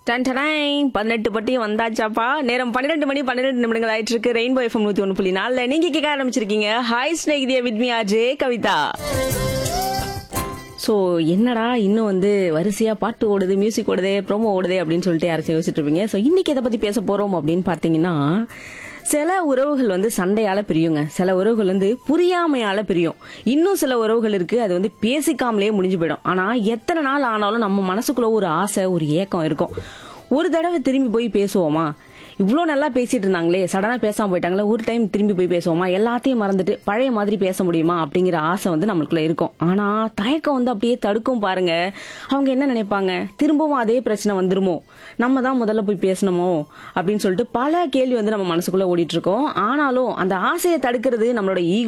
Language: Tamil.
டன் டடைம் பதினெட்டு பட்டியும் வந்தாச்சாப்பா நேரம் பன்னிரெண்டு மணி பன்னிரெண்டு நிமிடங்கள் ஆயிட்டு இருக்கு ரெயின்போ எஃப்எம் நூத்தி ஒன்று புள்ளி நாலுல நீங்க கேட்க ஆரம்பிச்சிருக்கீங்க ஹாய் ஸ்நேகிதிய வித்மி ஆஜே கவிதா ஸோ என்னடா இன்னும் வந்து வரிசையா பாட்டு ஓடுது மியூசிக் ஓடுது ப்ரோமோ ஓடுது அப்படின்னு சொல்லிட்டு யாராச்சும் யோசிச்சுட்டு இருப்பீங்க ஸோ இன்னைக்கு எதை பத்தி பேச போறோம் அப்படின்னு பார்த்தீங்கன்னா சில உறவுகள் வந்து சண்டையால பிரியுங்க சில உறவுகள் வந்து புரியாமையால பிரியும் இன்னும் சில உறவுகள் இருக்கு அது வந்து பேசிக்காமலே முடிஞ்சு போயிடும் ஆனா எத்தனை நாள் ஆனாலும் நம்ம மனசுக்குள்ள ஒரு ஆசை ஒரு ஏக்கம் இருக்கும் ஒரு தடவை திரும்பி போய் பேசுவோமா இவ்வளோ நல்லா பேசிட்டு இருந்தாங்களே சடனாக பேசாம போயிட்டாங்களே ஒரு டைம் திரும்பி போய் பேசுவோமா எல்லாத்தையும் மறந்துட்டு பழைய மாதிரி பேச முடியுமா அப்படிங்கிற ஆசை வந்து நம்மளுக்குள்ள இருக்கும் ஆனா தயக்கம் வந்து அப்படியே தடுக்கும் பாருங்க அவங்க என்ன நினைப்பாங்க திரும்பவும் அதே பிரச்சனை வந்துருமோ நம்ம தான் முதல்ல போய் பேசணுமோ அப்படின்னு சொல்லிட்டு பல கேள்வி வந்து நம்ம மனசுக்குள்ள ஓடிட்டு இருக்கோம் ஆனாலும் அந்த ஆசையை தடுக்கிறது நம்மளோட ஈகோ